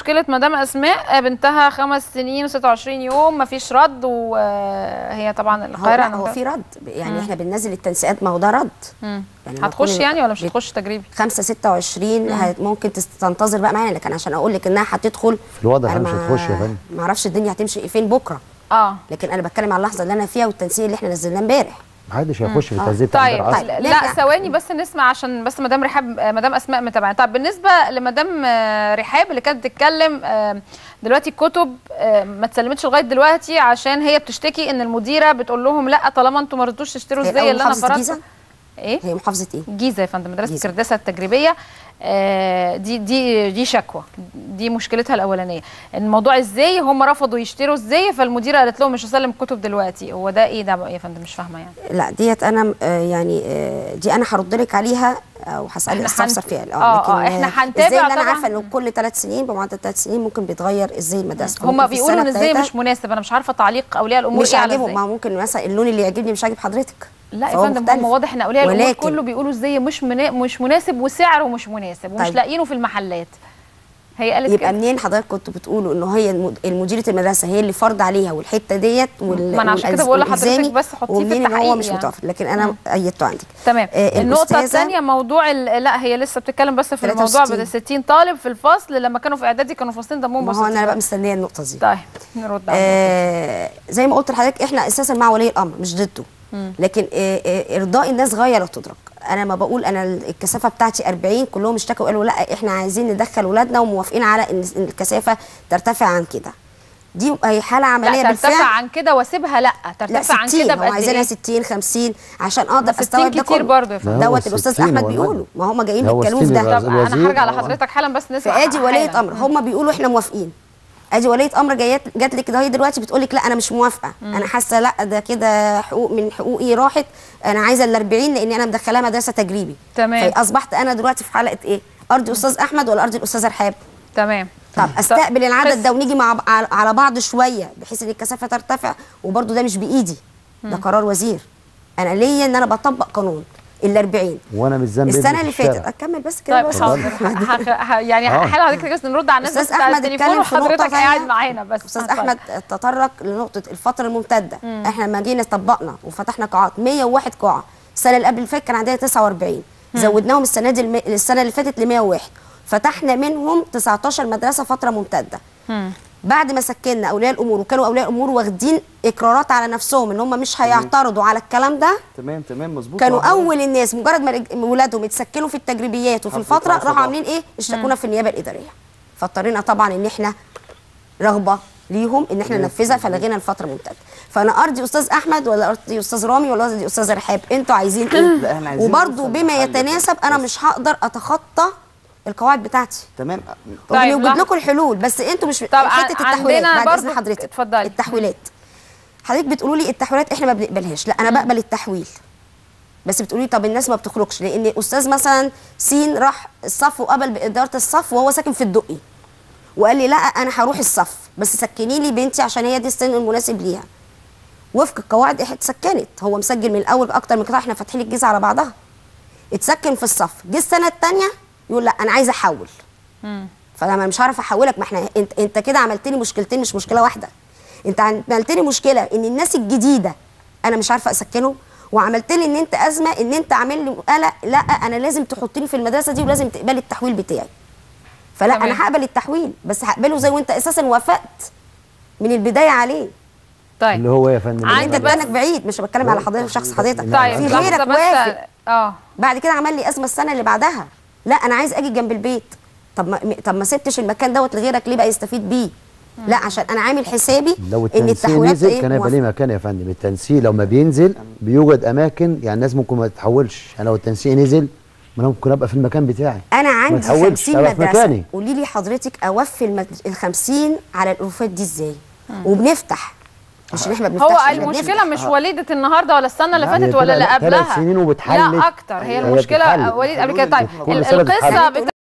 مشكله مدام اسماء بنتها خمس سنين و26 يوم مفيش رد وهي طبعا هو, القاهره لا، هو في رد يعني احنا بننزل التنسيقات ما هو ده رد مم. يعني ما هتخش يكون- يعني ولا مش بت- هتخش تجريبي 5 26 هت- ممكن تست- تنتظر بقى معانا لكن عشان اقول لك انها هتدخل في الوضع أنا مش ما- هتخش يا فندم. ما اعرفش الدنيا هتمشي فين بكره اه لكن انا بتكلم على اللحظه اللي انا فيها والتنسيق اللي احنا نزلناه امبارح محدش هيخش في التهذيب بتاع طيب الدراسة. طيب. لا نرجع. ثواني بس نسمع عشان بس مدام رحاب آه، مدام اسماء متابعه طب بالنسبه لمدام آه، رحاب اللي كانت بتتكلم آه، دلوقتي الكتب آه، ما اتسلمتش لغايه دلوقتي عشان هي بتشتكي ان المديره بتقول لهم لا طالما انتم ما رضوش تشتروا هي الزي أول اللي انا محافظة فرضته الجيزة؟ ايه هي محافظه ايه؟ الجيزه يا فندم مدرسه جيزة. الكرداسه التجريبيه آه، دي دي دي شكوى دي مشكلتها الاولانيه الموضوع ازاي هم رفضوا يشتروا ازاي فالمديره قالت لهم مش هسلم الكتب دلوقتي هو ده ايه ده بقى يا فندم مش فاهمه يعني لا ديت انا آه، يعني آه، دي انا هرد لك عليها او هسالك إحنا استفسر هن- فيها آه، آه، إحنا هنتابع ازاي اللي انا طبعاً. عارفه انه كل ثلاث سنين بمعدل ثلاث سنين ممكن بيتغير ازاي المدرسه هم ممكن في بيقولوا ان السنة ازاي التالتة مش مناسب انا مش عارفه تعليق اولياء الامور مش ايه على عاجبهم ازاي ما ممكن مثلا اللون اللي يعجبني مش عاجب حضرتك لا يا فهو فندم مختلف. هم واضح ان اولياء الامور ولكن- كله بيقولوا ازاي مش منا... مش مناسب وسعره مش مناسب ومش طيب. لاقيينه في المحلات هي قالت يبقى كده منين حضرتك كنتوا بتقولوا انه هي المد- المديره المدرسه هي اللي فرض عليها والحته ديت وال ما أنا عشان كده والألز- بقول لحضرتك والإلزامي، بس حطيه في ومنين ان هو التحقيق مش يعني. متوافق لكن انا ايدته عندك تمام آه، النقطة الأستاذة- الثانية موضوع ال- لا هي لسه بتتكلم بس في الموضوع 63. بدل 60 طالب في الفصل لما كانوا في اعدادي كانوا فاصلين دمهم ما بس هو انا بقى مستنيه النقطه دي طيب نرد على آه زي ما قلت لحضرتك احنا اساسا مع ولي الامر مش ضده لكن آه آه ارضاء الناس غايه لا تدرك انا ما بقول انا الكثافه بتاعتي 40 كلهم اشتكوا قالوا لا احنا عايزين ندخل ولادنا وموافقين على ان إن الكثافه ترتفع عن كده دي هي حاله عمليه لا ترتفع بالفعل عن كده واسيبها لا لا ترتفع عن 60 كده هم بقد عايزينها ايه 60 50 عشان اقدر 60 استوعب ده كتير كله برضه يا فندم. لا، هو دوت الاستاذ 60 احمد والله. بيقولوا ما هم جايين هو بيتكلموا في 60 ده الوزير- طب انا هرجع آه. لحضرتك حالا بس نسمع فادي وليه حالا. امر هم بيقولوا احنا موافقين ادي وليه امر جايات جات لك ده هي دلوقتي بتقول لك لا انا مش موافقه انا حاسه لا ده كده حقوق من حقوقي راحت انا عايزه ال 40 لان انا مدخلاها مدرسه تجريبي تمام. فاصبحت انا دلوقتي في حلقه ايه ارضي استاذ احمد ولا ارضي الاستاذه رحاب تمام طب استقبل العدد بس- ده ونيجي مع على- على بعض شويه بحيث ان الكثافه ترتفع وبرده ده مش بايدي ده قرار وزير انا ليا ان انا بطبق قانون ال 40 وانا مش ذنبي السنه ابني اللي في فاتت الشارع. اكمل بس كده طيب بس. حاضر ه- ه- ه- يعني آه. حلو حضرتك بس نرد على الناس استاذ بس على احمد التليفون اتكلم في نقطه وحضرتك قاعد ثانية. معانا بس استاذ اتفضل. احمد تطرق لنقطه الفتره الممتده احنا لما جينا طبقنا وفتحنا قاعات 101 قاعه السنه اللي قبل اللي فاتت كان عندنا 49 زودناهم السنه دي الم... السنه اللي فاتت ل 101 فتحنا منهم 19 مدرسه فتره ممتده بعد ما سكننا اولياء الامور وكانوا اولياء الامور واخدين اقرارات على نفسهم ان هم مش هيعترضوا على الكلام ده تمام تمام مظبوط كانوا واحد. اول الناس مجرد ما رج- ولادهم يتسكنوا في التجريبيات وفي حطوا الفتره راسه راحوا بقى. عاملين ايه اشتكونا في النيابه الاداريه فاضطرينا طبعا ان احنا رغبه ليهم ان احنا ننفذها فلغينا الفتره الممتده فانا ارضي استاذ احمد ولا ارضي استاذ رامي ولا ارضي استاذ رحاب انتوا عايزين لا، ايه احنا عايزين وبرده نوصل بما لحل يتناسب انا بس. مش هقدر اتخطى القواعد بتاعتي تمام طيب، طيب لحظة. لكم الحلول بس انتوا مش طب حته عن- التحويلات عندنا بعد اذن برضو- حضرتك اتفضلي. التحويلات حضرتك بتقولوا لي التحويلات احنا ما بنقبلهاش لا انا بقبل التحويل بس بتقولي طب الناس ما بتخرجش لان استاذ مثلا سين راح الصف وقبل باداره الصف وهو ساكن في الدقي وقال لي لا انا هروح الصف بس سكني لي بنتي عشان هي دي السن المناسب ليها وفق القواعد احنا اتسكنت هو مسجل من الاول اكتر من كده احنا فاتحين الجيزه على بعضها اتسكن في الصف جه السنه الثانيه يقول لا انا عايز احول فانا مش هعرف احولك ما احنا انت انت كده عملت لي مشكلتين مش مشكله واحده انت عملت لي مشكله ان الناس الجديده انا مش عارفه اسكنهم وعملت لي ان انت ازمه ان انت عامل لي قلق لا انا لازم تحطني في المدرسه دي ولازم تقبلي التحويل بتاعي فلا تمام. انا هقبل التحويل بس هقبله زي وانت اساسا وافقت من البدايه عليه طيب اللي هو يا فندم عندي انت بس- بانك بعيد مش بتكلم على حضرتك شخص حضرتك طيب في لحظة غيرك بس وافق اه بعد كده عمل لي ازمه السنه اللي بعدها لا انا عايز اجي جنب البيت طب ما طب ما سبتش المكان دوت لغيرك ليه بقى يستفيد بيه لا عشان انا عامل حسابي لو ان التنسيق التحويلات نزل ايه كان هيبقى موافقة. ليه مكان يا فندم التنسيق لو ما بينزل بيوجد اماكن يعني الناس ممكن ما تتحولش يعني لو التنسيق نزل ما انا ممكن ابقى في المكان بتاعي انا عندي تحولش، 50 أبقى في مدرسه مكاني. قولي لي حضرتك اوفي المد... ال 50 على الالوفات دي ازاي وبنفتح مش ان احنا بنفتح هو المشكله مش وليده النهارده ولا السنه اللي لا، فاتت هي ولا كده اللي لا، ثلاث قبلها سنين وبتحلت. لا اكتر هي هي المشكله بتتحل. وليد قبل كده طيب كل ال- سنة القصه بتتحل. بتاع